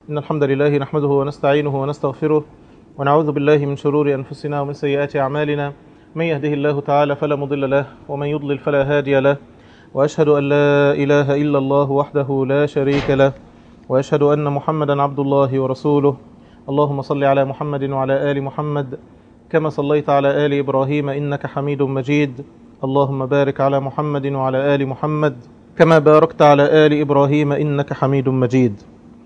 إن الحمد لله نحمده ونستعينه ونستغفره ونعوذ بالله من شرور أنفسنا ومن سيئات أعمالنا من يهده الله تعالى فلا مضل له ومن يضلل فلا هادي له وأشهد أن لا إله إلا الله وحده لا شريك له وأشهد أن محمدا عبد الله ورسوله اللهم صل على محمد وعلى آل محمد كما صليت على آل إبراهيم إنك حميد مجيد اللهم بارك على محمد وعلى آل محمد كما باركت على آل إبراهيم إنك حميد مجيد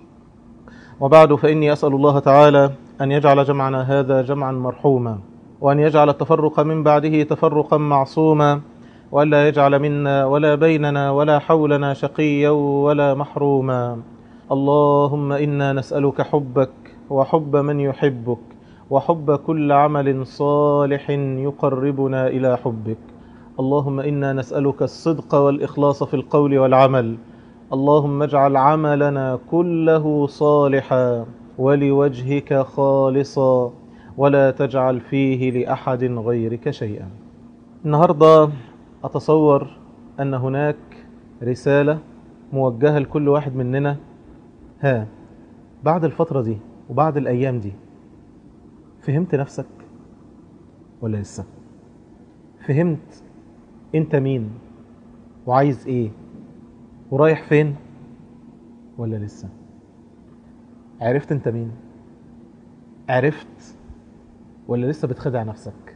وبعد فإني أسأل الله تعالى أن يجعل جمعنا هذا جمعا مرحوما وأن يجعل التفرق من بعده تفرقا معصوما وألا يجعل منا ولا بيننا ولا حولنا شقيا ولا محروما اللهم إنا نسألك حبك وحب من يحبك وحب كل عمل صالح يقربنا إلى حبك اللهم إنا نسألك الصدق والإخلاص في القول والعمل اللهم اجعل عملنا كله صالحا ولوجهك خالصا ولا تجعل فيه لأحد غيرك شيئا النهاردة أتصور أن هناك رسالة موجهة لكل واحد مننا ها بعد الفترة دي وبعد الأيام دي فهمت نفسك ولا لسه فهمت انت مين وعايز ايه ورايح فين ولا لسه عرفت انت مين عرفت ولا لسه بتخدع نفسك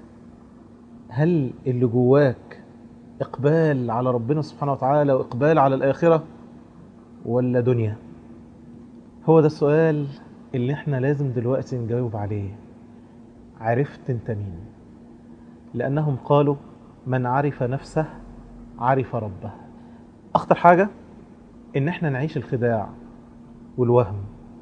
هل اللي جواك اقبال على ربنا سبحانه وتعالى واقبال على الاخره ولا دنيا هو ده السؤال اللي احنا لازم دلوقتي نجاوب عليه عرفت انت مين لانهم قالوا من عرف نفسه عرف ربه اخطر حاجه ان احنا نعيش الخداع والوهم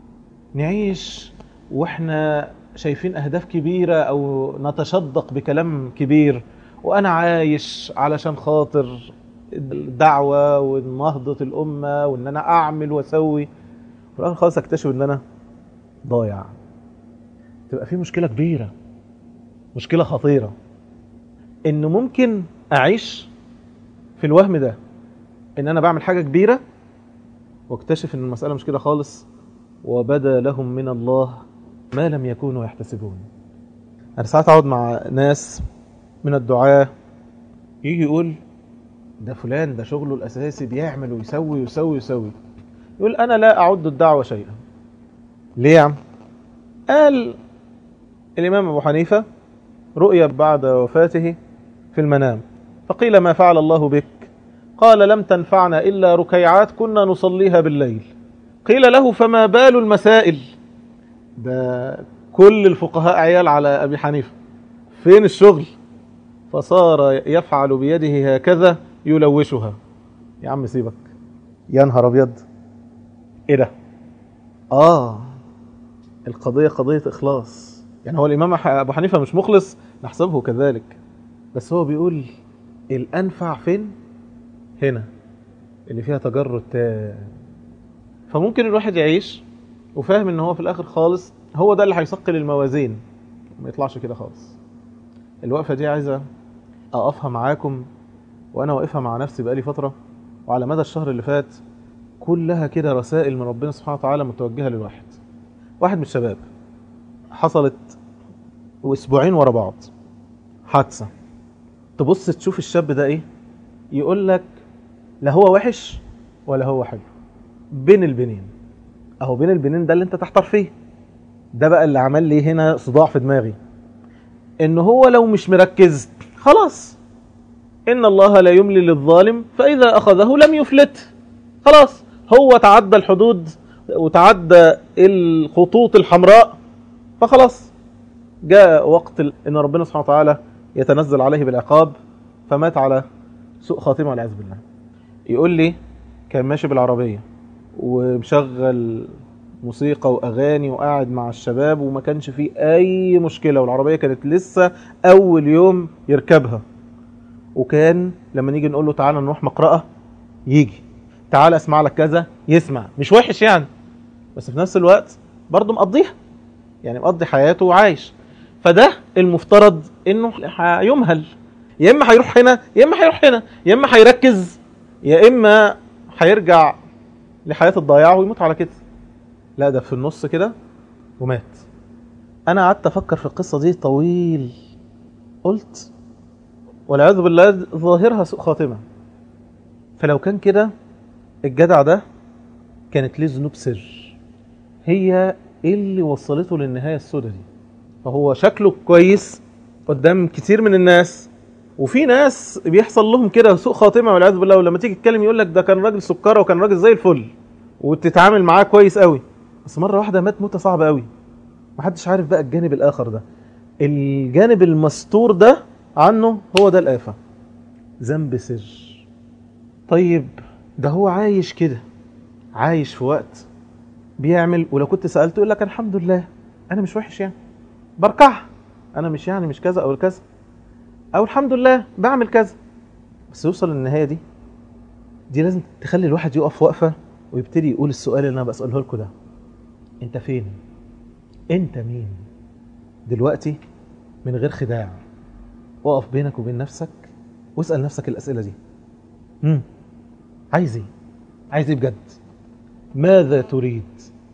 نعيش واحنا شايفين اهداف كبيره او نتشدق بكلام كبير وانا عايش علشان خاطر الدعوه ونهضه الامه وان انا اعمل واسوي في الاخر خالص اكتشف ان انا ضايع تبقى في مشكله كبيره مشكله خطيره انه ممكن اعيش في الوهم ده ان انا بعمل حاجه كبيره واكتشف ان المساله مش كده خالص وبدا لهم من الله ما لم يكونوا يحتسبون انا ساعات اقعد مع ناس من الدعاه يجي يقول ده فلان ده شغله الاساسي بيعمل ويسوي ويسوي ويسوي يقول انا لا اعد الدعوه شيئا ليه يا عم قال الامام ابو حنيفه رؤيا بعد وفاته في المنام فقيل ما فعل الله بك قال لم تنفعنا إلا ركيعات كنا نصليها بالليل قيل له فما بال المسائل ده كل الفقهاء عيال على أبي حنيفة فين الشغل فصار يفعل بيده هكذا يلوشها يا عم سيبك يا نهار أبيض إيه ده آه القضية قضية إخلاص يعني هو الإمام أبو حنيفة مش مخلص نحسبه كذلك بس هو بيقول الأنفع فين هنا اللي فيها تجرد تام فممكن الواحد يعيش وفاهم ان هو في الاخر خالص هو ده اللي هيثقل الموازين ما يطلعش كده خالص الوقفة دي عايزة اقفها معاكم وانا واقفها مع نفسي بقالي فترة وعلى مدى الشهر اللي فات كلها كده رسائل من ربنا سبحانه وتعالى متوجهة للواحد واحد من الشباب حصلت واسبوعين ورا بعض حادثة تبص تشوف الشاب ده ايه يقول لك لا هو وحش ولا هو حلو بين البنين اهو بين البنين ده اللي انت تحتار فيه ده بقى اللي عمل لي هنا صداع في دماغي ان هو لو مش مركز خلاص ان الله لا يملي للظالم فاذا اخذه لم يفلت خلاص هو تعدى الحدود وتعدى الخطوط الحمراء فخلاص جاء وقت ان ربنا سبحانه وتعالى يتنزل عليه بالعقاب فمات على سوء خاتمه والعياذ بالله يقول لي كان ماشي بالعربيه ومشغل موسيقى واغاني وقاعد مع الشباب وما كانش فيه اي مشكله والعربيه كانت لسه اول يوم يركبها وكان لما نيجي نقول له تعالى نروح مقرأة يجي تعالى اسمع لك كذا يسمع مش وحش يعني بس في نفس الوقت برضه مقضيها يعني مقضي حياته وعايش فده المفترض انه هيمهل يا اما هيروح هنا يا اما هيروح هنا يا اما هيركز يا اما هيرجع لحياه الضياع ويموت على كده لا ده في النص كده ومات انا قعدت افكر في القصه دي طويل قلت والعياذ بالله ظاهرها سوء خاتمه فلو كان كده الجدع ده كانت ليه ذنوب سر هي اللي وصلته للنهايه السوداء دي فهو شكله كويس قدام كتير من الناس وفي ناس بيحصل لهم كده سوء خاتمه والعياذ بالله ولما تيجي تتكلم يقول لك ده كان راجل سكره وكان راجل زي الفل وتتعامل معاه كويس قوي بس مره واحده مات موته صعبه قوي محدش عارف بقى الجانب الاخر ده الجانب المستور ده عنه هو ده الآفة ذنب سر طيب ده هو عايش كده عايش في وقت بيعمل ولو كنت سألته يقول لك الحمد لله أنا مش وحش يعني بركع أنا مش يعني مش كذا أو كذا أو الحمد لله بعمل كذا بس يوصل للنهاية دي دي لازم تخلي الواحد يقف وقفة ويبتدي يقول السؤال اللي أنا بسأله لكم ده أنت فين؟ أنت مين؟ دلوقتي من غير خداع اقف بينك وبين نفسك واسأل نفسك الأسئلة دي مم. عايز ايه عايز ايه بجد ماذا تريد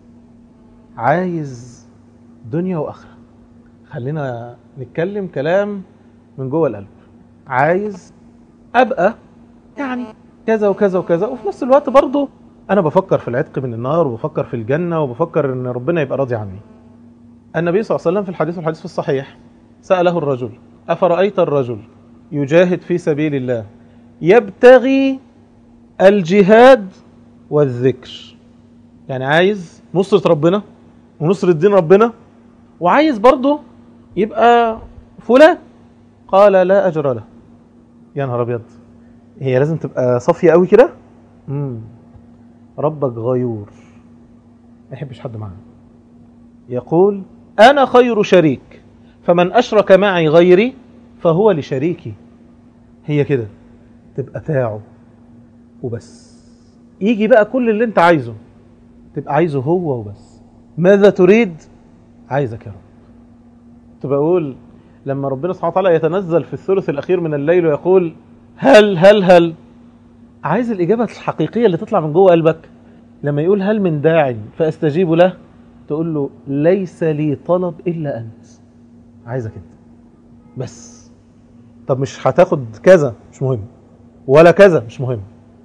عايز دنيا وآخرة خلينا نتكلم كلام من جوه القلب عايز أبقى يعني كذا وكذا وكذا وفي نفس الوقت برضه أنا بفكر في العتق من النار وبفكر في الجنة وبفكر إن ربنا يبقى راضي عني النبي صلى الله عليه وسلم في الحديث والحديث في الصحيح سأله الرجل أفرأيت الرجل يجاهد في سبيل الله يبتغي الجهاد والذكر يعني عايز نصرة ربنا ونصرة دين ربنا وعايز برضه يبقى فلان قال لا أجر له يا نهار أبيض هي لازم تبقى صافية قوي كده مم. ربك غيور ما يحبش حد معاه يقول أنا خير شريك فمن أشرك معي غيري فهو لشريكي هي كده تبقى تاعه وبس يجي بقى كل اللي انت عايزه تبقى عايزه هو وبس ماذا تريد عايزك يا رب تبقى اقول لما ربنا سبحانه وتعالى يتنزل في الثلث الاخير من الليل ويقول هل هل هل عايز الاجابه الحقيقيه اللي تطلع من جوه قلبك لما يقول هل من داع فاستجيب له تقول له ليس لي طلب الا انت عايزك انت بس طب مش هتاخد كذا مش مهم ولا كذا مش مهم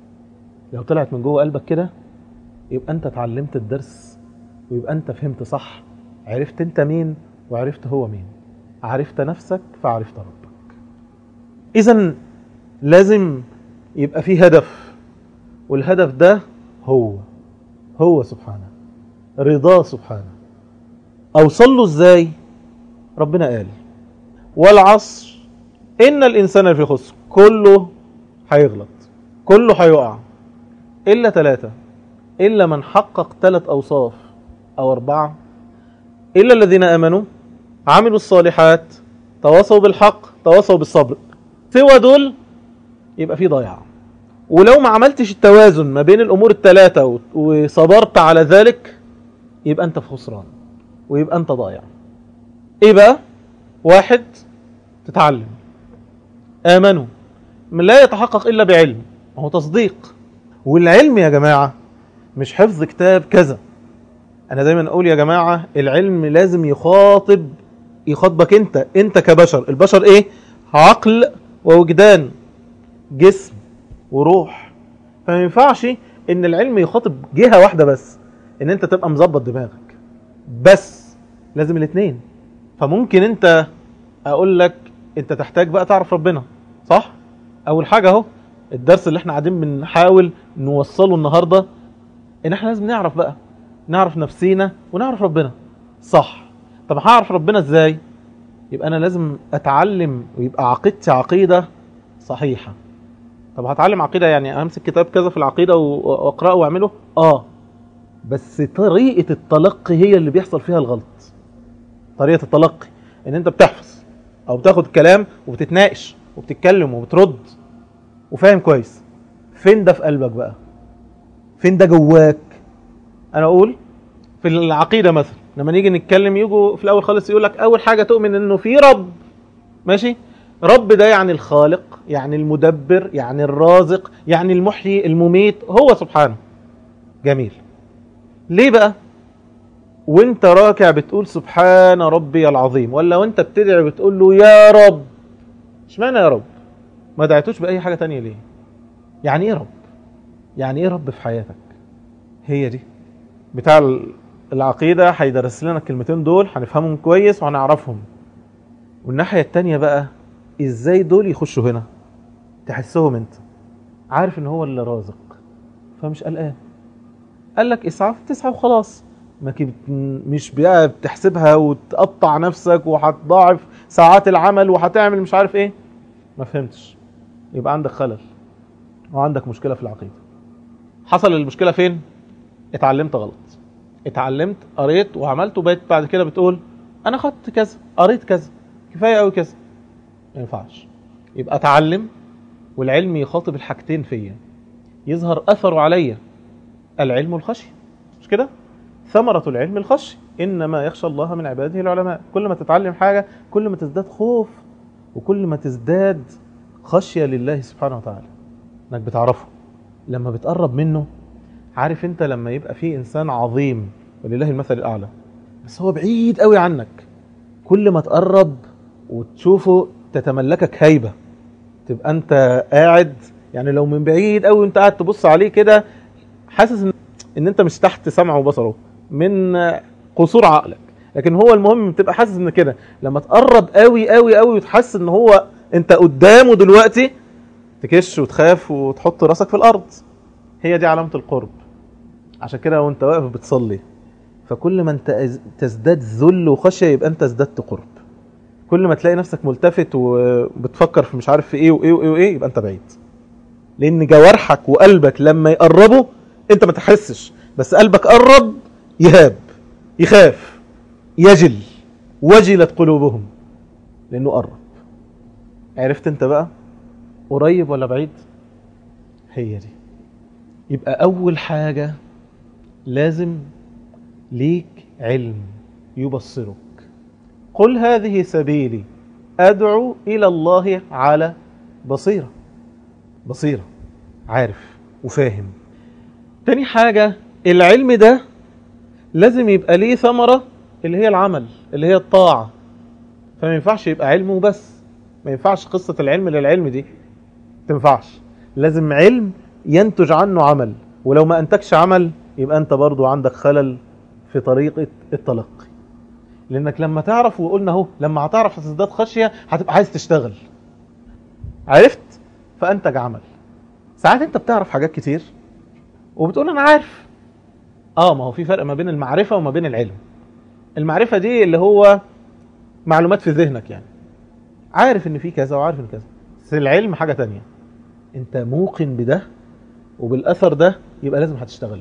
لو طلعت من جوه قلبك كده يبقى انت اتعلمت الدرس ويبقى انت فهمت صح عرفت انت مين وعرفت هو مين عرفت نفسك فعرفت ربك اذا لازم يبقى في هدف والهدف ده هو هو سبحانه رضاه سبحانه اوصل له ازاي ربنا قال والعصر ان الانسان في خسر كله هيغلط كله هيقع الا ثلاثة الا من حقق ثلاث اوصاف او اربعة الا الذين امنوا عملوا الصالحات تواصوا بالحق تواصوا بالصبر سوى دول يبقى في ضياع ولو ما عملتش التوازن ما بين الامور الثلاثة وصبرت على ذلك يبقى انت في خسران ويبقى انت ضايع ايه بقى واحد تتعلم امنوا لا يتحقق الا بعلم هو تصديق والعلم يا جماعة مش حفظ كتاب كذا انا دايما اقول يا جماعة العلم لازم يخاطب يخاطبك انت انت كبشر البشر ايه عقل ووجدان جسم وروح فما ينفعش ان العلم يخاطب جهة واحدة بس ان انت تبقى مظبط دماغك بس لازم الاثنين فممكن انت اقول لك انت تحتاج بقى تعرف ربنا صح اول حاجة اهو الدرس اللي احنا قاعدين بنحاول نوصله النهاردة ان احنا لازم نعرف بقى نعرف نفسينا ونعرف ربنا صح طب هعرف ربنا ازاي يبقى انا لازم اتعلم ويبقى عقيدتي عقيدة صحيحة طب هتعلم عقيدة يعني امسك كتاب كذا في العقيدة واقرأه واعمله اه بس طريقة التلقي هي اللي بيحصل فيها الغلط طريقة التلقي ان انت بتحفظ او بتاخد كلام وبتتناقش وبتتكلم وبترد وفاهم كويس فين ده في قلبك بقى فين ده جواك انا اقول في العقيدة مثلا لما نيجي نتكلم يجوا في الاول خالص يقول لك اول حاجة تؤمن انه في رب ماشي رب ده يعني الخالق يعني المدبر يعني الرازق يعني المحيي المميت هو سبحانه جميل ليه بقى وانت راكع بتقول سبحان ربي العظيم ولا وانت بتدعي بتقول له يا رب اشمعنى يا رب ما دعيتوش بأي حاجة تانية ليه يعني ايه رب يعني ايه رب في حياتك هي دي بتاع العقيدة هيدرس لنا الكلمتين دول هنفهمهم كويس وهنعرفهم والناحية التانية بقى ازاي دول يخشوا هنا تحسهم انت عارف ان هو اللي رازق فمش قلقان قال لك اسعى تسعى وخلاص ما كنت مش بقى بتحسبها وتقطع نفسك وهتضاعف ساعات العمل وهتعمل مش عارف ايه ما فهمتش يبقى عندك خلل وعندك مشكلة في العقيدة حصل المشكلة فين اتعلمت غلط اتعلمت قريت وعملت وبقيت بعد كده بتقول انا خدت كذا قريت كذا كفايه قوي كذا ما ينفعش يبقى اتعلم والعلم يخاطب الحاجتين فيا يظهر اثره عليا العلم الخشيه مش كده ثمرة العلم الخشي إنما يخشى الله من عباده العلماء كل ما تتعلم حاجة كل ما تزداد خوف وكل ما تزداد خشية لله سبحانه وتعالى انك بتعرفه لما بتقرب منه عارف انت لما يبقى في انسان عظيم ولله المثل الاعلى بس هو بعيد قوي عنك كل ما تقرب وتشوفه تتملكك هيبة تبقى انت قاعد يعني لو من بعيد قوي وانت قاعد تبص عليه كده حاسس ان, ان انت مش تحت سمعه وبصره من قصور عقلك لكن هو المهم تبقى حاسس ان كده لما تقرب قوي قوي قوي وتحس ان هو انت قدامه دلوقتي تكش وتخاف وتحط راسك في الارض هي دي علامة القرب عشان كده وانت واقف بتصلي فكل ما انت تزداد ذل وخشية يبقى انت ازددت قرب كل ما تلاقي نفسك ملتفت وبتفكر في مش عارف في ايه وايه وايه وايه يبقى انت بعيد لان جوارحك وقلبك لما يقربوا انت ما تحسش بس قلبك قرب يهاب يخاف يجل وجلت قلوبهم لانه قرب عرفت انت بقى قريب ولا بعيد هي دي يبقى اول حاجة لازم ليك علم يبصرك قل هذه سبيلي ادعو الى الله على بصيرة بصيرة عارف وفاهم تاني حاجة العلم ده لازم يبقى ليه ثمرة اللي هي العمل اللي هي الطاعة فما ينفعش يبقى علم وبس ما ينفعش قصة العلم للعلم دي تنفعش لازم علم ينتج عنه عمل ولو ما انتجش عمل يبقى انت برضو عندك خلل في طريقة التلقي لانك لما تعرف وقلنا اهو لما هتعرف هتزداد خشية هتبقى عايز تشتغل عرفت فانتج عمل ساعات انت بتعرف حاجات كتير وبتقول انا عارف اه ما هو في فرق ما بين المعرفة وما بين العلم المعرفة دي اللي هو معلومات في ذهنك يعني عارف ان في كذا وعارف ان كذا بس العلم حاجة تانية انت موقن بده وبالاثر ده يبقى لازم هتشتغل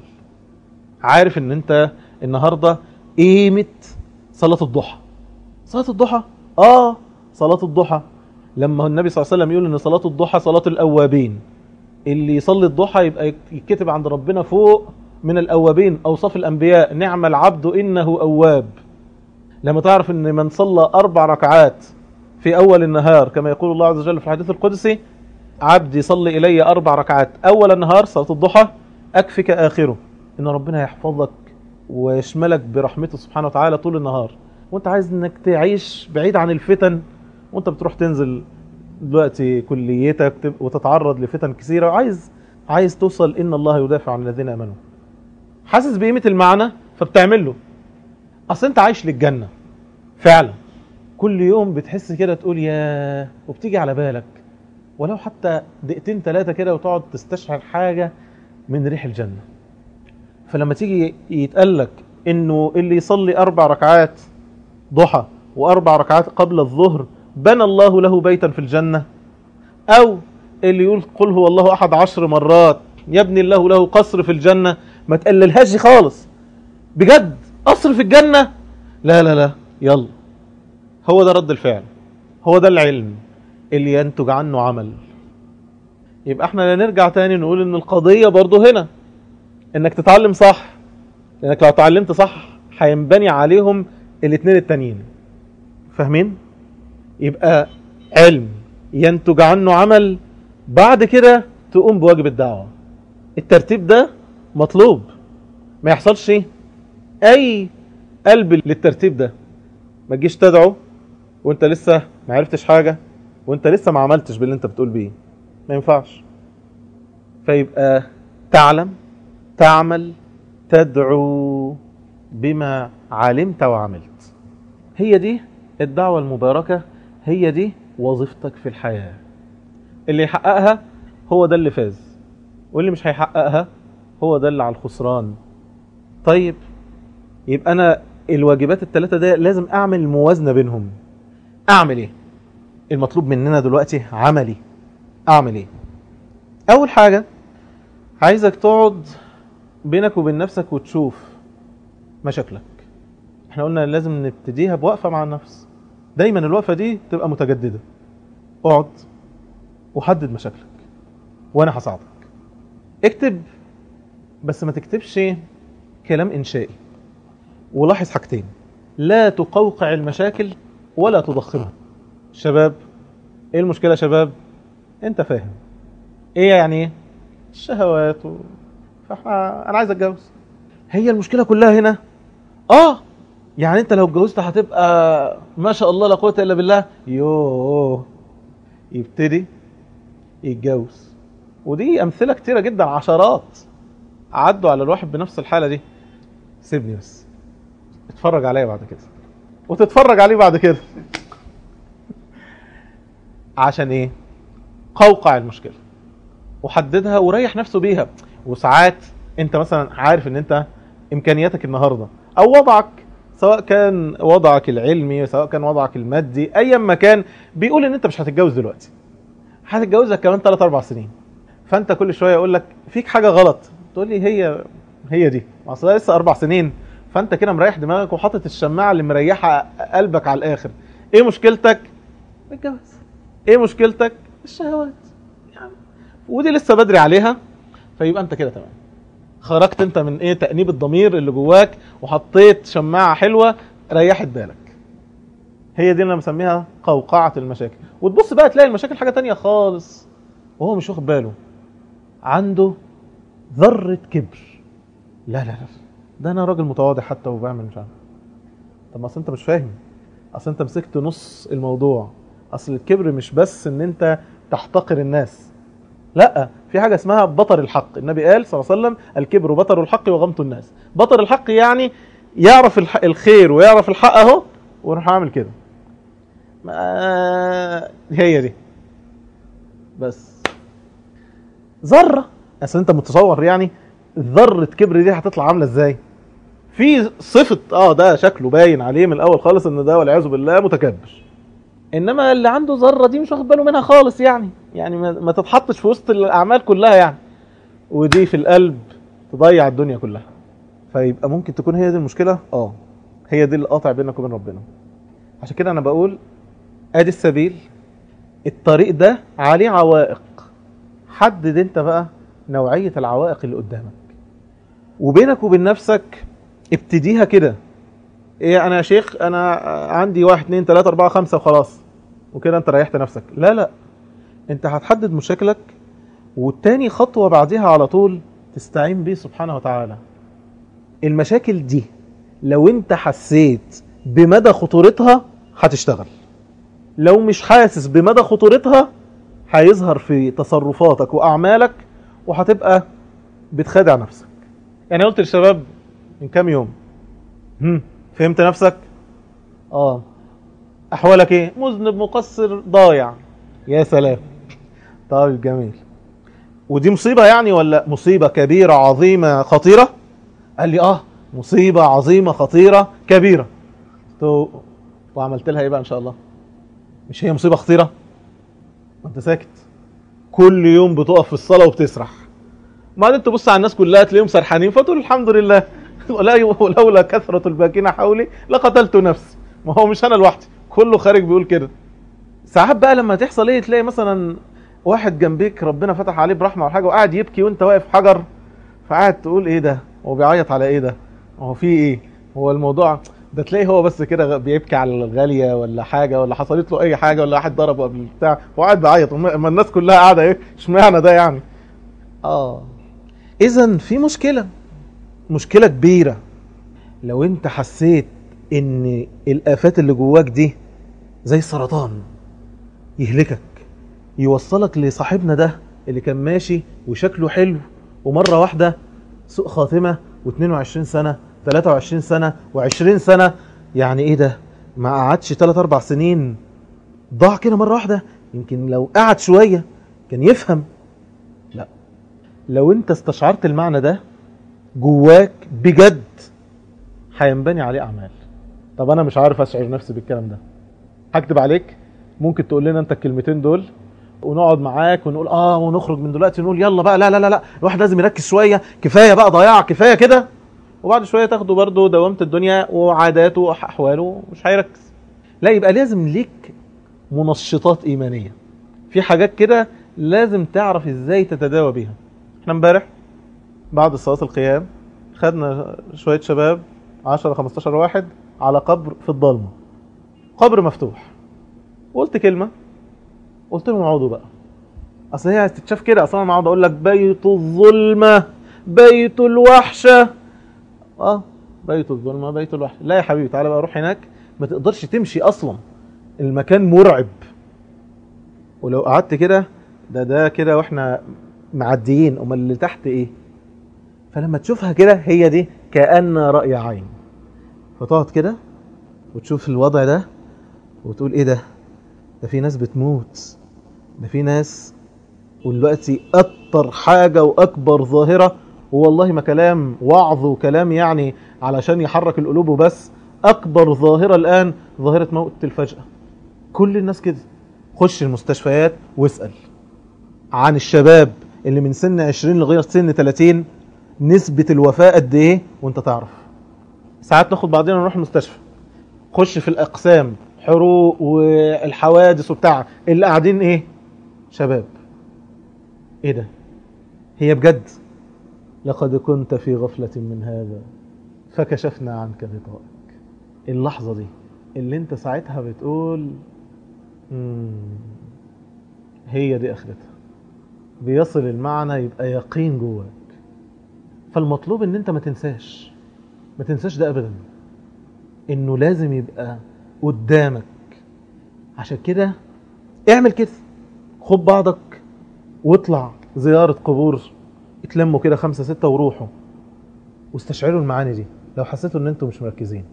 عارف ان انت النهاردة قيمة صلاة الضحى صلاة الضحى اه صلاة الضحى لما النبي صلى الله عليه وسلم يقول ان صلاة الضحى صلاة الاوابين اللي يصلي الضحى يبقى يتكتب عند ربنا فوق من الاوابين اوصاف الانبياء نعم العبد انه اواب لما تعرف ان من صلى اربع ركعات في اول النهار كما يقول الله عز وجل في الحديث القدسي عبد يصلي الي اربع ركعات اول النهار صلاة الضحى اكفك اخره ان ربنا يحفظك ويشملك برحمته سبحانه وتعالى طول النهار وانت عايز انك تعيش بعيد عن الفتن وانت بتروح تنزل دلوقتي كليتك وتتعرض لفتن كثيرة وعايز عايز توصل ان الله يدافع عن الذين امنوا حاسس بقيمة المعنى فبتعمل له اصل انت عايش للجنة فعلا كل يوم بتحس كده تقول يا وبتيجي على بالك ولو حتى دقيقتين ثلاثة كده وتقعد تستشعر حاجة من ريح الجنة فلما تيجي يتقال لك انه اللي يصلي اربع ركعات ضحى واربع ركعات قبل الظهر بنى الله له بيتا في الجنة او اللي يقول قل هو الله احد عشر مرات يبني الله له قصر في الجنة ما تقللهاش خالص بجد قصر في الجنة لا لا لا يلا هو ده رد الفعل هو ده العلم اللي ينتج عنه عمل يبقى احنا نرجع تاني نقول ان القضية برضو هنا انك تتعلم صح لانك لو اتعلمت صح هينبني عليهم الاثنين التانيين فاهمين يبقى علم ينتج عنه عمل بعد كده تقوم بواجب الدعوة الترتيب ده مطلوب ما يحصلش اي قلب للترتيب ده ما تجيش تدعو وانت لسه ما عرفتش حاجة وانت لسه ما عملتش باللي انت بتقول بيه ما ينفعش فيبقى تعلم تعمل تدعو بما علمت وعملت هي دي الدعوة المباركة هي دي وظيفتك في الحياة اللي يحققها هو ده اللي فاز واللي مش هيحققها هو ده اللي على الخسران طيب يبقى انا الواجبات الثلاثة ده لازم اعمل موازنة بينهم اعمل ايه المطلوب مننا دلوقتي عملي اعمل ايه اول حاجة عايزك تقعد بينك وبين نفسك وتشوف مشاكلك احنا قلنا لازم نبتديها بوقفة مع النفس دايما الوقفة دي تبقى متجددة اقعد وحدد مشاكلك وانا هساعدك اكتب بس ما تكتبش كلام انشائي ولاحظ حاجتين لا تقوقع المشاكل ولا تضخمها شباب ايه المشكلة يا شباب انت فاهم ايه يعني ايه الشهوات و... فاحنا انا عايز اتجوز هي المشكلة كلها هنا اه يعني انت لو اتجوزت هتبقى ما شاء الله لا قوة الا بالله يوه يبتدي يتجوز ودي امثلة كتيرة جدا عشرات عدوا على الواحد بنفس الحالة دي سيبني بس اتفرج عليا بعد كده وتتفرج عليه بعد كده عشان ايه قوقع المشكلة وحددها وريح نفسه بيها وساعات انت مثلا عارف ان انت امكانياتك النهاردة او وضعك سواء كان وضعك العلمي سواء كان وضعك المادي ايا ما كان بيقول ان انت مش هتتجوز دلوقتي هتتجوزك كمان 3 4 سنين فانت كل شويه يقول لك فيك حاجه غلط تقول لي هي هي دي اصل لسه اربع سنين فانت كده مريح دماغك وحاطط الشماعه اللي مريحه قلبك على الاخر ايه مشكلتك الجواز ايه مشكلتك الشهوات يعني ودي لسه بدري عليها فيبقى انت كده تمام خرجت انت من ايه تأنيب الضمير اللي جواك وحطيت شماعة حلوة ريحت بالك هي دي اللي انا مسميها قوقعة المشاكل وتبص بقى تلاقي المشاكل حاجة تانية خالص وهو مش واخد باله عنده ذرة كبر لا لا لا ده انا راجل متواضع حتى وبعمل مش عارف طب ما اصل انت مش فاهم اصل انت مسكت نص الموضوع اصل الكبر مش بس ان انت تحتقر الناس لا في حاجة اسمها بطر الحق النبي قال صلى الله عليه وسلم الكبر بطر الحق وغمط الناس بطر الحق يعني يعرف الح- الخير ويعرف الحق اهو ويروح عامل كده ما هي دي بس ذرة اصل انت متصور يعني ذرة كبر دي هتطلع عاملة ازاي في صفة اه ده شكله باين عليه من الاول خالص ان ده والعياذ بالله متكبر انما اللي عنده ذره دي مش واخد باله منها خالص يعني يعني ما, ما تتحطش في وسط الاعمال كلها يعني ودي في القلب تضيع الدنيا كلها فيبقى ممكن تكون هي دي المشكله اه هي دي اللي قاطع بينك وبين ربنا عشان كده انا بقول ادي السبيل الطريق ده عليه عوائق حدد انت بقى نوعيه العوائق اللي قدامك وبينك وبين نفسك ابتديها كده ايه انا يا شيخ انا عندي واحد اتنين تلاتة اربعة خمسة وخلاص وكده انت ريحت نفسك لا لا انت هتحدد مشاكلك والتاني خطوة بعدها على طول تستعين بيه سبحانه وتعالى المشاكل دي لو انت حسيت بمدى خطورتها هتشتغل لو مش حاسس بمدى خطورتها هيظهر في تصرفاتك واعمالك وهتبقى بتخادع نفسك يعني قلت للشباب من كام يوم هم فهمت نفسك اه احوالك ايه مذنب مقصر ضايع يا سلام طيب جميل ودي مصيبة يعني ولا مصيبة كبيرة عظيمة خطيرة قال لي اه مصيبة عظيمة خطيرة كبيرة تو وعملت لها ايه بقى ان شاء الله مش هي مصيبة خطيرة ما انت ساكت كل يوم بتقف في الصلاة وبتسرح وبعدين تبص على الناس كلها تلاقيهم سرحانين فتقول الحمد لله ولا ولولا كثرة الباكين حولي لقتلت نفسي ما هو مش انا لوحدي كله خارج بيقول كده ساعات بقى لما تحصل ايه تلاقي مثلا واحد جنبيك ربنا فتح عليه برحمه ولا حاجه وقاعد يبكي وانت واقف حجر فقاعد تقول ايه ده هو بيعيط على ايه ده هو في ايه هو الموضوع ده تلاقيه هو بس كده بيبكي على الغاليه ولا حاجه ولا حصلت له اي حاجه ولا واحد ضربه قبل بتاع هو قاعد بيعيط اما الناس كلها قاعده ايه اشمعنى ده يعني اه اذا في مشكله مشكله كبيره لو انت حسيت ان الافات اللي جواك دي زي السرطان يهلكك يوصلك لصاحبنا ده اللي كان ماشي وشكله حلو ومرة واحدة سوء خاتمة و22 سنة 23 سنة و20 سنة يعني ايه ده ما قعدش 3 4 سنين ضاع كده مرة واحدة يمكن لو قعد شوية كان يفهم لا لو انت استشعرت المعنى ده جواك بجد هينبني عليه اعمال طب انا مش عارف اشعر نفسي بالكلام ده هكتب عليك ممكن تقول لنا انت الكلمتين دول ونقعد معاك ونقول اه ونخرج من دلوقتي ونقول يلا بقى لا لا لا لا الواحد لازم يركز شويه كفايه بقى ضياع كفايه كده وبعد شويه تاخده برضه دوامه الدنيا وعاداته واحواله مش هيركز لا يبقى لازم ليك منشطات ايمانيه في حاجات كده لازم تعرف ازاي تتداوى بيها احنا امبارح بعد صلاه القيام خدنا شويه شباب 10 15 واحد على قبر في الضلمه قبر مفتوح قلت كلمه قلت لهم اقعدوا بقى اصل هي تتشاف كده اصلا انا اقعد اقول لك بيت الظلمه بيت الوحشه اه بيت الظلمه بيت الوحشه لا يا حبيبي تعالى بقى روح هناك ما تقدرش تمشي اصلا المكان مرعب ولو قعدت كده ده ده كده واحنا معديين امال اللي تحت ايه فلما تشوفها كده هي دي كأن رأي عين فتقعد كده وتشوف الوضع ده وتقول ايه ده ده في ناس بتموت ده في ناس ودلوقتي اكتر حاجة واكبر ظاهرة والله ما كلام وعظ وكلام يعني علشان يحرك القلوب وبس اكبر ظاهرة الان ظاهرة موت الفجأة كل الناس كده خش المستشفيات واسأل عن الشباب اللي من سن 20 لغاية سن 30 نسبة الوفاة قد ايه وانت تعرف ساعات ناخد بعضنا نروح المستشفى خش في الاقسام حروق والحوادث وبتاع اللي قاعدين ايه شباب ايه ده هي بجد لقد كنت في غفلة من هذا فكشفنا عنك غطائك اللحظة دي اللي انت ساعتها بتقول مم. هي دي اخرتها بيصل المعنى يبقى يقين جواك فالمطلوب ان انت ما تنساش ما تنساش ده ابدا انه لازم يبقى قدامك عشان كده اعمل كده خد بعضك واطلع زيارة قبور اتلموا كده خمسة ستة وروحوا واستشعروا المعاني دي لو حسيتوا ان انتوا مش مركزين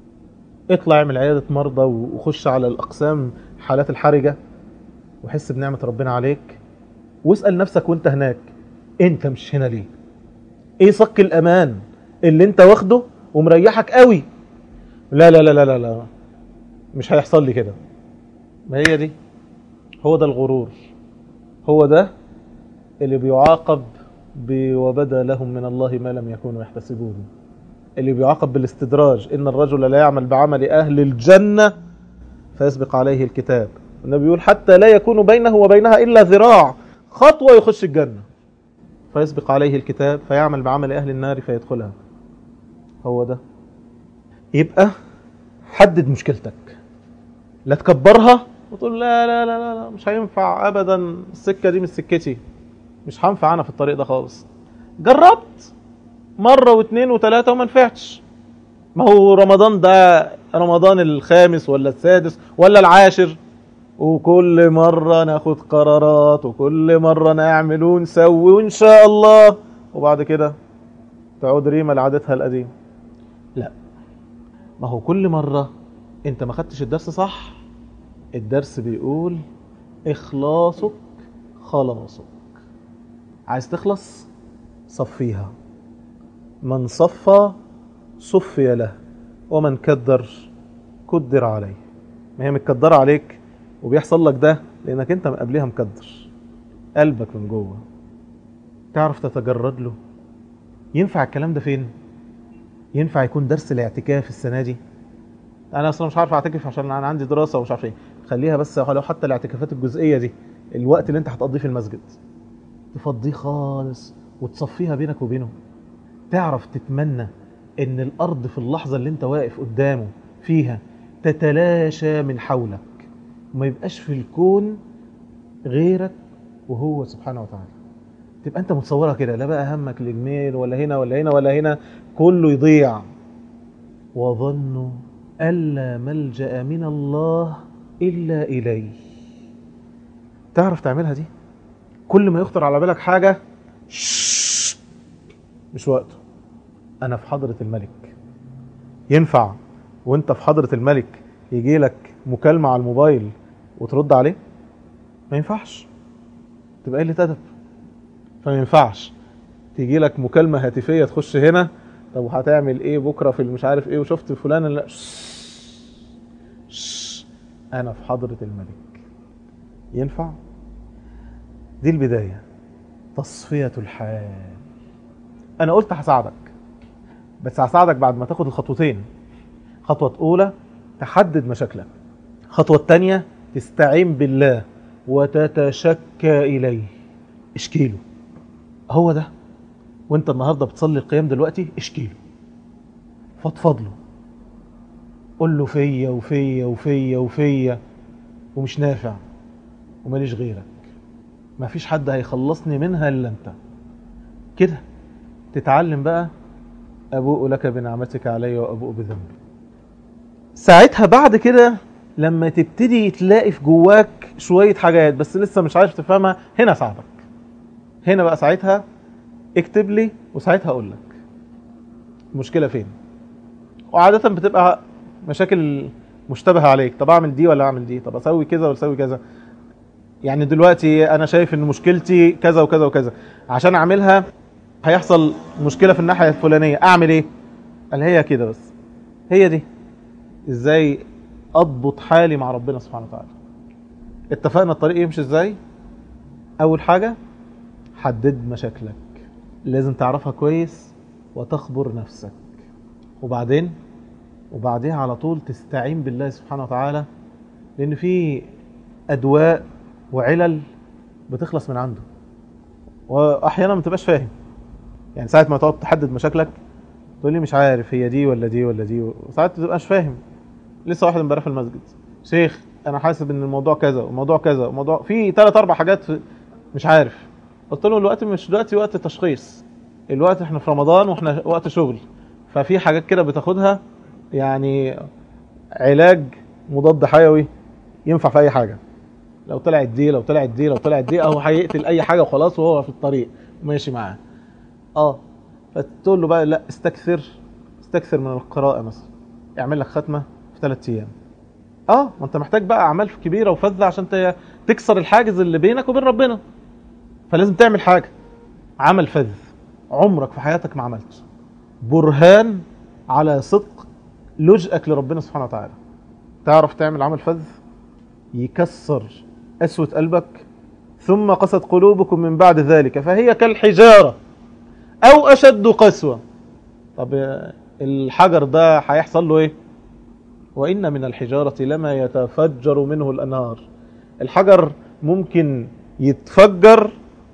اطلع اعمل عيادة مرضى وخش على الاقسام حالات الحرجة وحس بنعمة ربنا عليك واسأل نفسك وانت هناك انت مش هنا ليه ايه صك الامان اللي انت واخده ومريحك قوي لا لا لا لا لا, لا. مش هيحصل لي كده ما هي دي هو ده الغرور هو ده اللي بيعاقب وبدا لهم من الله ما لم يكونوا يحتسبون اللي بيعاقب بالاستدراج إن الرجل لا يعمل بعمل أهل الجنة فيسبق عليه الكتاب النبي يقول حتى لا يكون بينه وبينها إلا ذراع خطوة يخش الجنة فيسبق عليه الكتاب فيعمل بعمل أهل النار فيدخلها هو ده يبقى حدد مشكلتك لا تكبرها وتقول لا لا لا لا مش هينفع ابدا السكه دي مش سكتي مش هنفع انا في الطريق ده خالص جربت مره واثنين وثلاثه وما نفعتش ما هو رمضان ده رمضان الخامس ولا السادس ولا العاشر وكل مرة ناخد قرارات وكل مرة نعمل ونسوي وإن شاء الله وبعد كده تعود ريما لعادتها القديم لا ما هو كل مرة انت ما خدتش الدرس صح الدرس بيقول اخلاصك خلاصك عايز تخلص صفيها من صفى صفي له ومن كدر كدر عليه ما هي متكدرة عليك وبيحصل لك ده لانك انت من قبلها مكدر قلبك من جوه تعرف تتجرد له ينفع الكلام ده فين ينفع يكون درس الاعتكاف السنه دي انا اصلا مش عارف اعتكف عشان انا عندي دراسه ومش عارف ايه خليها بس لو حتى الاعتكافات الجزئيه دي الوقت اللي انت هتقضيه في المسجد تفضيه خالص وتصفيها بينك وبينه تعرف تتمنى ان الارض في اللحظه اللي انت واقف قدامه فيها تتلاشى من حولك وما يبقاش في الكون غيرك وهو سبحانه وتعالى تبقى انت متصورها كده لا بقى همك الجميل ولا هنا ولا هنا ولا هنا كله يضيع وظنوا ألا ملجأ من الله إلا إليه تعرف تعملها دي كل ما يخطر على بالك حاجة شش، مش وقته أنا في حضرة الملك ينفع وانت في حضرة الملك يجي لك مكالمة على الموبايل وترد عليه ما ينفعش تبقى قلة أدب فما ينفعش تيجي لك مكالمة هاتفية تخش هنا طب وهتعمل ايه بكرة في المش عارف ايه وشفت فلان لا انا في حضرة الملك ينفع دي البداية تصفية الحال انا قلت هساعدك بس هساعدك بعد ما تاخد الخطوتين خطوة اولى تحدد مشاكلك الخطوة التانية تستعين بالله وتتشكى اليه اشكيله هو ده وانت النهارده بتصلي القيام دلوقتي اشكيله فضفض له قول له فيا وفيا وفيا وفيا ومش نافع وماليش غيرك ما فيش حد هيخلصني منها الا انت كده تتعلم بقى ابوء لك بنعمتك علي وابوء بذنبي ساعتها بعد كده لما تبتدي تلاقي في جواك شوية حاجات بس لسه مش عارف تفهمها هنا اساعدك هنا بقى ساعتها اكتب لي وساعتها اقول لك المشكله فين وعاده بتبقى مشاكل مشتبهه عليك طب اعمل دي ولا اعمل دي طب اسوي كذا ولا اسوي كذا يعني دلوقتي انا شايف ان مشكلتي كذا وكذا وكذا عشان اعملها هيحصل مشكله في الناحيه الفلانيه اعمل ايه قال هي كده بس هي دي ازاي اضبط حالي مع ربنا سبحانه وتعالى اتفقنا الطريق يمشي ازاي اول حاجه حدد مشاكلك لازم تعرفها كويس وتخبر نفسك وبعدين وبعدين على طول تستعين بالله سبحانه وتعالى لان في ادواء وعلل بتخلص من عنده واحيانا ما تبقاش فاهم يعني ساعه ما تقعد تحدد مشاكلك تقول لي مش عارف هي دي ولا دي ولا دي وساعات ما تبقاش فاهم لسه واحد امبارح في المسجد شيخ انا حاسب ان الموضوع كذا وموضوع كذا وموضوع في ثلاث اربع حاجات في مش عارف قلت له الوقت مش دلوقتي وقت تشخيص الوقت احنا في رمضان واحنا وقت شغل ففي حاجات كده بتاخدها يعني علاج مضاد حيوي ينفع في اي حاجه لو طلعت دي لو طلعت دي لو طلعت دي اهو هيقتل اي حاجه وخلاص وهو في الطريق ماشي معاه اه فتقول له بقى لا استكثر استكثر من القراءه مثلا اعمل لك ختمه في ثلاث ايام اه ما انت محتاج بقى اعمال كبيره وفذه عشان ت- تكسر الحاجز اللي بينك وبين ربنا فلازم تعمل حاجه عمل فذ عمرك في حياتك ما عملته برهان على صدق لجأك لربنا سبحانه وتعالى تعرف تعمل عمل فذ يكسر قسوة قلبك ثم قست قلوبكم من بعد ذلك فهي كالحجارة أو أشد قسوة طب الحجر ده هيحصل له إيه وإن من الحجارة لما يتفجر منه الأنهار الحجر ممكن يتفجر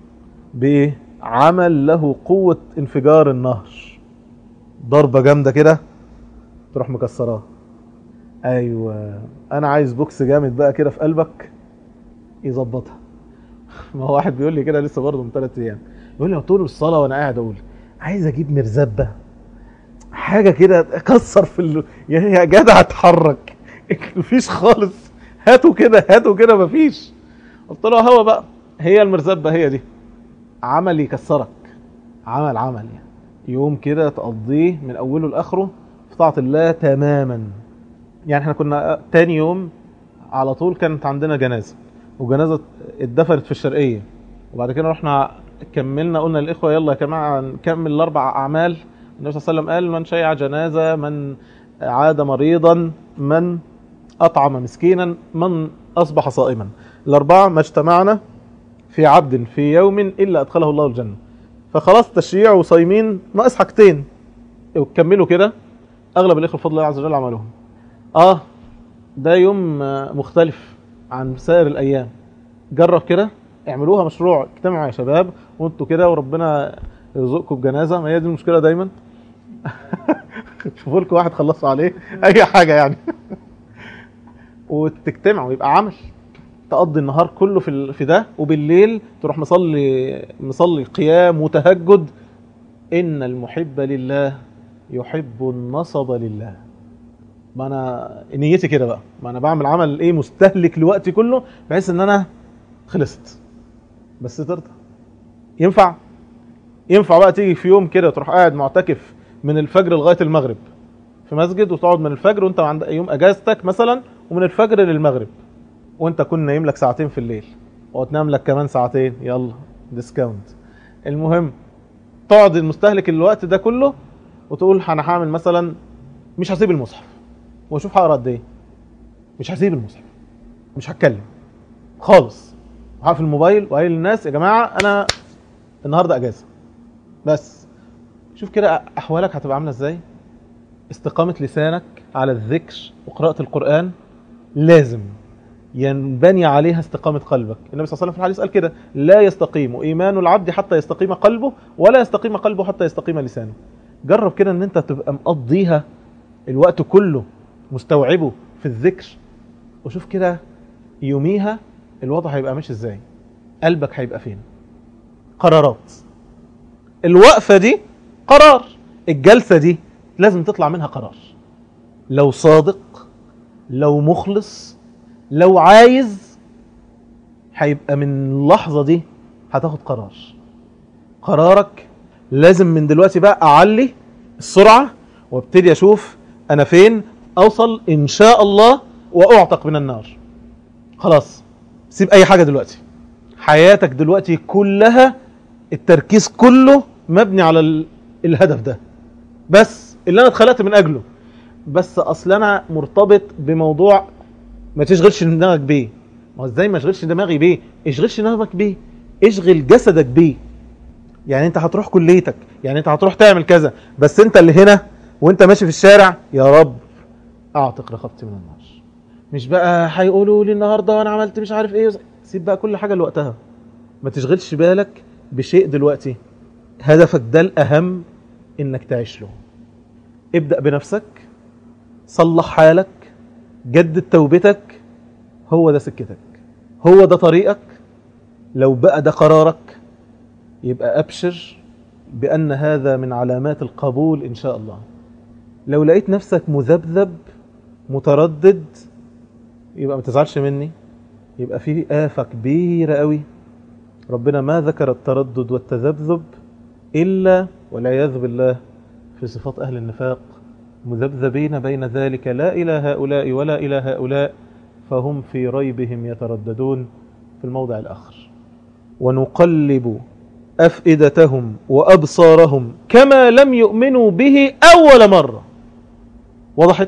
بعمل له قوة انفجار النهر ضربة جامدة كده تروح مكسراه ايوه انا عايز بوكس جامد بقى كده في قلبك يظبطها ما هو واحد بيقول لي كده لسه برضه من ثلاث ايام يقول لي طول الصلاه وانا قاعد اقول عايز اجيب مرزبه حاجه كده اكسر في ال... يا يا جدع اتحرك مفيش خالص هاتوا كده هاتوا كده مفيش قلت له هو بقى هي المرزبه هي دي عمل يكسرك عمل عمل يعني يوم كده تقضيه من اوله لاخره في طاعه الله تماما يعني احنا كنا تاني يوم على طول كانت عندنا جنازه وجنازه اتدفنت في الشرقيه وبعد كده رحنا كملنا قلنا للاخوه يلا يا جماعه نكمل الاربع اعمال النبي صلى الله عليه وسلم قال من شيع جنازه من عاد مريضا من اطعم مسكينا من اصبح صائما الاربعه ما اجتمعنا في عبد في يوم الا ادخله الله الجنه فخلاص تشييع وصايمين ناقص حاجتين وكملوا كده اغلب الاخوه بفضل الله عز وجل عملوهم اه ده يوم آه، مختلف عن سائر الايام جرب كده اعملوها مشروع اجتمعوا يا شباب وانتوا كده وربنا يرزقكم بجنازه ما هي دي المشكله دايما شوفوا لكم واحد خلصوا عليه اي حاجه يعني وتجتمعوا ويبقى عمل تقضي النهار كله في ال- في ده وبالليل تروح مصلي مصلي قيام وتهجد ان المحب لله يحب النصب لله ما انا نيتي كده بقى ما انا بعمل عمل ايه مستهلك لوقتي كله بحيث ان انا خلصت بس ترضى ينفع ينفع بقى تيجي في يوم كده تروح قاعد معتكف من الفجر لغايه المغرب في مسجد وتقعد من الفجر وانت عند يوم اجازتك مثلا ومن الفجر للمغرب وانت كنا نايم لك ساعتين في الليل وتنام لك كمان ساعتين يلا ديسكاونت المهم تقعد المستهلك الوقت ده كله وتقول انا هعمل مثلا مش هسيب المصحف واشوف هقرا قد ايه مش هسيب المصحف مش هتكلم خالص هقفل الموبايل وقايل للناس يا جماعه انا النهارده اجازه بس شوف كده احوالك هتبقى عامله ازاي استقامه لسانك على الذكر وقراءه القران لازم ينبني عليها استقامة قلبك النبي صلى الله عليه وسلم في الحديث قال كده لا يستقيم إيمان العبد حتى يستقيم قلبه ولا يستقيم قلبه حتى يستقيم لسانه جرب كده ان انت تبقى مقضيها الوقت كله مستوعبه في الذكر وشوف كده يوميها الوضع هيبقى ماشي ازاي قلبك هيبقى فين قرارات الوقفة دي قرار الجلسة دي لازم تطلع منها قرار لو صادق لو مخلص لو عايز هيبقى من اللحظة دي هتاخد قرار قرارك لازم من دلوقتي بقى اعلي السرعة وابتدي اشوف انا فين اوصل ان شاء الله واعتق من النار خلاص سيب اي حاجة دلوقتي حياتك دلوقتي كلها التركيز كله مبني على ال- الهدف ده بس اللي انا اتخلقت من اجله بس اصل انا مرتبط بموضوع ما تشغلش دماغك بيه ما هو ازاي ما اشغلش دماغي بيه اشغلش دماغك بيه اشغل جسدك بيه يعني انت هتروح كليتك يعني انت هتروح تعمل كذا بس انت اللي هنا وانت ماشي في الشارع يا رب اعتق رقبتي من النار مش بقى هيقولوا لي النهارده وانا عملت مش عارف ايه سيب بقى كل حاجه لوقتها ما تشغلش بالك بشيء دلوقتي هدفك ده الاهم انك تعيش له ابدا بنفسك صلح حالك جدد توبتك هو ده سكتك هو ده طريقك لو بقى ده قرارك يبقى ابشر بان هذا من علامات القبول ان شاء الله لو لقيت نفسك مذبذب متردد يبقى ما تزعلش مني يبقى في آفة كبيرة قوي ربنا ما ذكر التردد والتذبذب إلا والعياذ بالله في صفات أهل النفاق مذبذبين بين ذلك لا إلى هؤلاء ولا إلى هؤلاء فهم في ريبهم يترددون في الموضع الآخر ونقلب أفئدتهم وأبصارهم كما لم يؤمنوا به أول مرة وضحت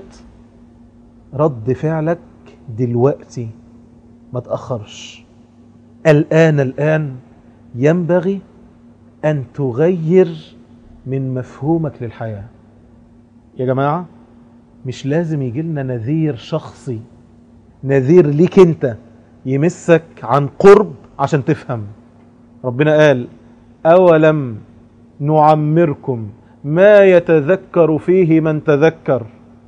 رد فعلك دلوقتي ما تأخرش الآن الآن ينبغي أن تغير من مفهومك للحياة يا جماعة مش لازم يجي لنا نذير شخصي نذير ليك انت يمسك عن قرب عشان تفهم ربنا قال أولم نعمركم ما يتذكر فيه من تذكر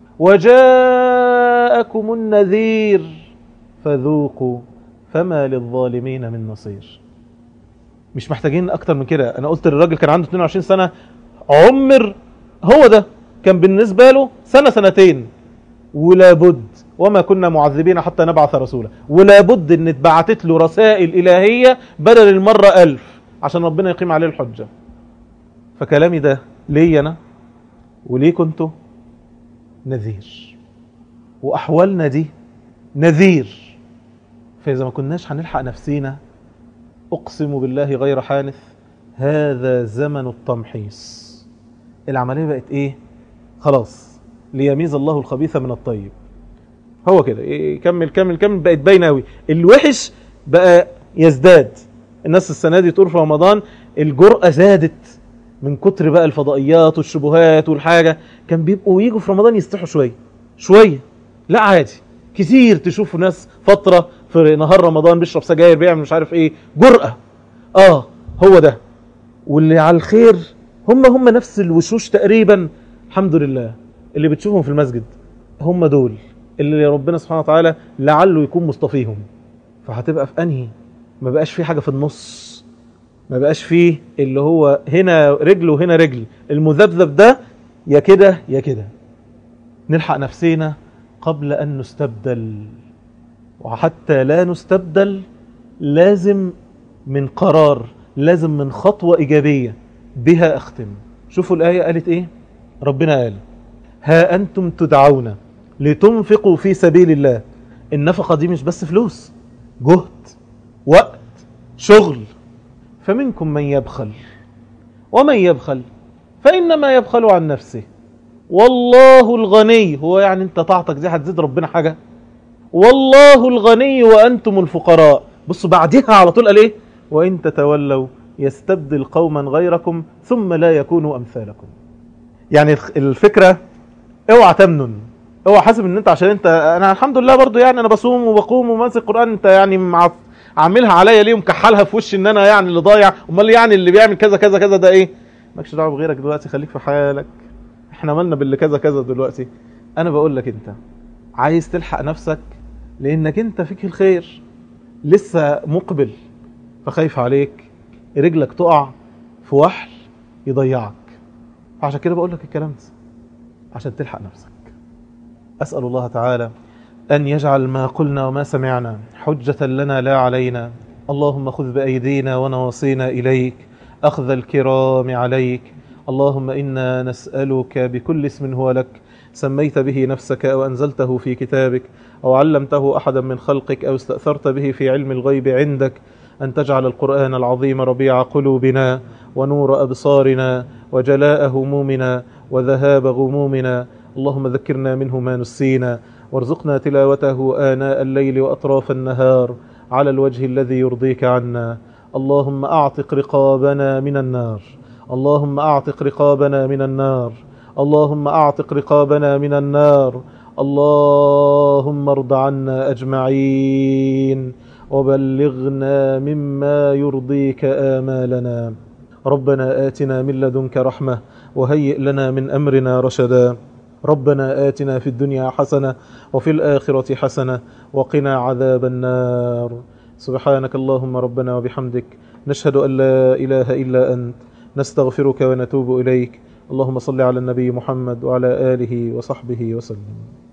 وجاءكم النذير فذوقوا فما للظالمين من نصير مش محتاجين اكتر من كده انا قلت للراجل كان عنده 22 سنة عمر هو ده كان بالنسبة له سنة سنتين ولا بد وما كنا معذبين حتى نبعث رسولا ولا بد ان اتبعتت له رسائل الهية بدل المرة الف عشان ربنا يقيم عليه الحجة فكلامي ده ليه انا وليه كنتوا نذير واحوالنا دي نذير فاذا ما كناش هنلحق نفسينا اقسم بالله غير حانث هذا زمن التمحيص العملية بقت ايه خلاص ليميز الله الخبيث من الطيب هو كده إيه، كمل كمل كمل بقت باينه قوي الوحش بقى يزداد الناس السنه دي تقول في رمضان الجرأة زادت من كتر بقى الفضائيات والشبهات والحاجه كان بيبقوا يجوا في رمضان يستحوا شويه شويه لا عادي كتير تشوفوا ناس فتره في نهار رمضان بيشرب سجاير بيعمل مش عارف ايه جرأة اه هو ده واللي على الخير هم هم نفس الوشوش تقريبا الحمد لله اللي بتشوفهم في المسجد هم دول اللي ربنا سبحانه وتعالى لعله يكون مصطفيهم فهتبقى في انهي ما بقاش في حاجه في النص ما بقاش فيه اللي هو هنا رجل وهنا رجل المذبذب ده يا كده يا كده نلحق نفسينا قبل أن نستبدل وحتى لا نستبدل لازم من قرار لازم من خطوة إيجابية بها أختم شوفوا الآية قالت إيه ربنا قال ها أنتم تدعون لتنفقوا في سبيل الله النفقة دي مش بس فلوس جهد وقت شغل فمنكم من يبخل ومن يبخل فإنما يبخل عن نفسه والله الغني هو يعني انت طاعتك دي هتزيد ربنا حاجة والله الغني وأنتم الفقراء بصوا بعدها على طول قال ايه وإن تتولوا يستبدل قوما غيركم ثم لا يكونوا أمثالكم يعني الفكرة اوعى تمنن اوعى حاسب ان انت عشان انت انا الحمد لله برضو يعني انا بصوم وبقوم وماسك القرآن انت يعني مع عاملها عليا ليه ومكحلها في وشي ان انا يعني اللي ضايع امال يعني اللي بيعمل كذا كذا كذا ده ايه مالكش دعوه بغيرك دلوقتي خليك في حالك احنا مالنا باللي كذا كذا دلوقتي انا بقول لك انت عايز تلحق نفسك لانك انت فيك الخير لسه مقبل فخايف عليك رجلك تقع في وحل يضيعك عشان كده بقول لك الكلام ده عشان تلحق نفسك أسأل الله تعالى أن يجعل ما قلنا وما سمعنا حجة لنا لا علينا اللهم خذ بأيدينا ونواصينا إليك أخذ الكرام عليك اللهم إنا نسألك بكل اسم هو لك سميت به نفسك أو أنزلته في كتابك أو علمته أحدا من خلقك أو استأثرت به في علم الغيب عندك أن تجعل القرآن العظيم ربيع قلوبنا ونور أبصارنا وجلاء همومنا وذهاب غمومنا اللهم ذكرنا منه ما نسينا وارزقنا تلاوته آناء الليل وأطراف النهار على الوجه الذي يرضيك عنا اللهم أعتق رقابنا من النار اللهم أعتق رقابنا من النار اللهم أعتق رقابنا من النار اللهم ارض عنا أجمعين وبلغنا مما يرضيك آمالنا ربنا آتنا من لدنك رحمة وهيئ لنا من أمرنا رشدا ربنا آتنا في الدنيا حسنة وفي الآخرة حسنة وقنا عذاب النار سبحانك اللهم ربنا وبحمدك نشهد أن لا إله إلا أنت نستغفرك ونتوب إليك اللهم صل على النبي محمد وعلى آله وصحبه وسلم